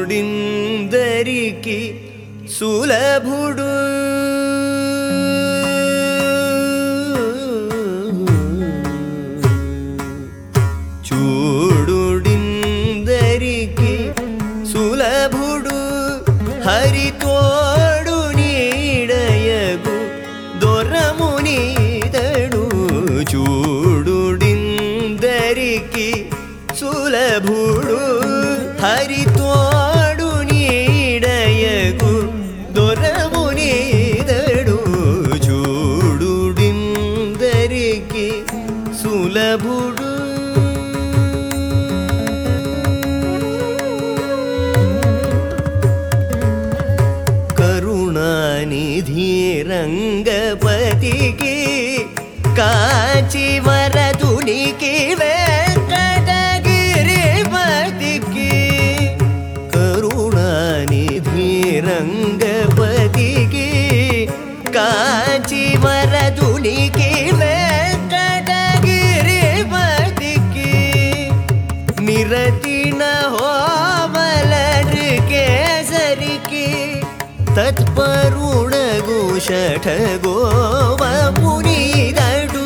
చూడుడిందరికి సులభుడు చూడుడిందరికి సులభుడు హరితోడు నీడయగు దొరమునీతడు చూడుడిందరికి సులభుడు హరితోడు నీడయగు దొరమునీతడు చూడుడిందరికి సులభుడు కరుణానిధి రంగపతికి కాచి వరదునికి వెంకటగిరిపతికి కరుణానిధి రంగపతికి కాచి వరదునికి వెంకటగిరిపతికి నిరతిన హోమలరు కేసరికి తత్పరుణగు షఠగోవమునిదడు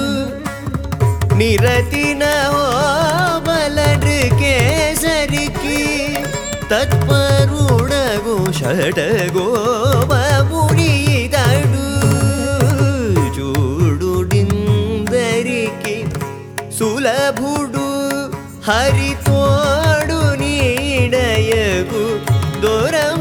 నిరతిన హోమలరు కేసరికి తత్పరుణగు షఠగోవమునిదడు చూడుడిందరికి సులభుడు హరితోడు నీడయగు దొర